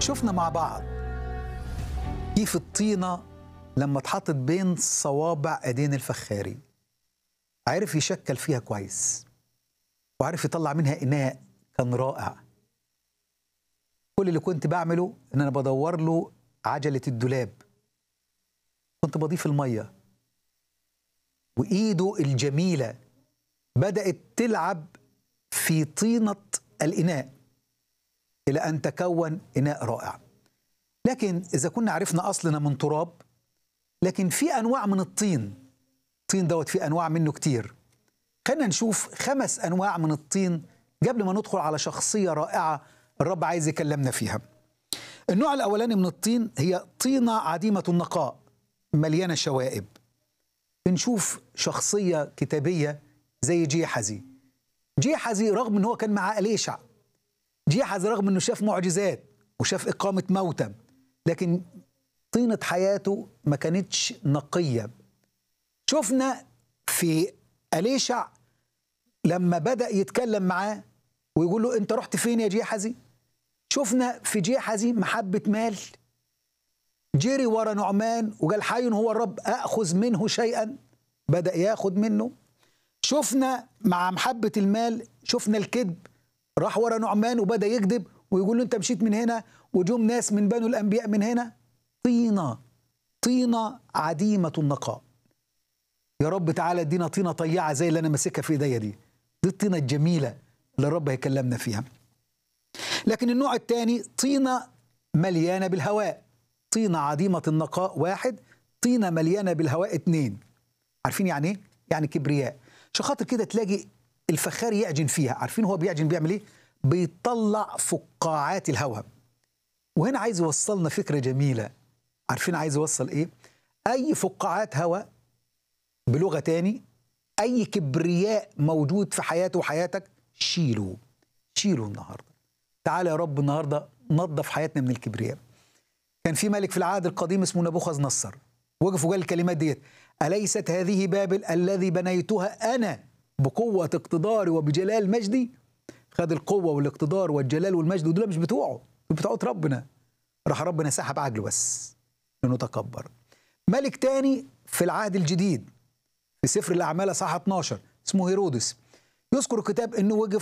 شفنا مع بعض كيف الطينة لما اتحطت بين صوابع ايدين الفخاري عرف يشكل فيها كويس وعرف يطلع منها اناء كان رائع كل اللي كنت بعمله ان انا بدور له عجلة الدولاب كنت بضيف المية وايده الجميلة بدأت تلعب في طينة الإناء إلى أن تكون إناء رائع لكن إذا كنا عرفنا أصلنا من تراب لكن في أنواع من الطين الطين دوت في أنواع منه كتير خلينا نشوف خمس أنواع من الطين قبل ما ندخل على شخصية رائعة الرب عايز يكلمنا فيها النوع الأولاني من الطين هي طينة عديمة النقاء مليانة شوائب بنشوف شخصية كتابية زي جيحزي جيحزي رغم ان هو كان معاه أليشع جيحزي رغم انه شاف معجزات وشاف إقامة موتى لكن طينة حياته ما كانتش نقية شفنا في أليشع لما بدأ يتكلم معاه ويقول له أنت رحت فين يا جيحزي شفنا في جيحزي محبة مال جري ورا نعمان وقال حي هو الرب أخذ منه شيئا بدأ ياخد منه شفنا مع محبة المال شفنا الكذب راح ورا نعمان وبدأ يكذب ويقول له أنت مشيت من هنا وجم ناس من بنو الأنبياء من هنا طينة طينة عديمة النقاء يا رب تعالى ادينا طينة طيعة زي اللي أنا ماسكها في ايديا دي دي الطينة الجميلة اللي الرب هيكلمنا فيها لكن النوع الثاني طينة مليانة بالهواء طينة عديمة النقاء واحد طينة مليانة بالهواء اتنين عارفين يعني ايه؟ يعني كبرياء عشان خاطر كده تلاقي الفخار يعجن فيها عارفين هو بيعجن بيعمل ايه؟ بيطلع فقاعات الهواء وهنا عايز يوصلنا فكرة جميلة عارفين عايز يوصل ايه؟ أي فقاعات هواء بلغة تاني أي كبرياء موجود في حياته وحياتك شيله شيله النهاردة تعالى يا رب النهاردة نظف حياتنا من الكبرياء كان في ملك في العهد القديم اسمه نبوخذ نصر وقف وقال الكلمات ديت أليست هذه بابل الذي بنيتها أنا بقوة اقتداري وبجلال مجدي خد القوة والاقتدار والجلال والمجد ودول مش بتوعه دول بتوعت ربنا راح ربنا سحب عجله بس لأنه تكبر ملك تاني في العهد الجديد في سفر الأعمال صح 12 اسمه هيرودس يذكر الكتاب أنه وقف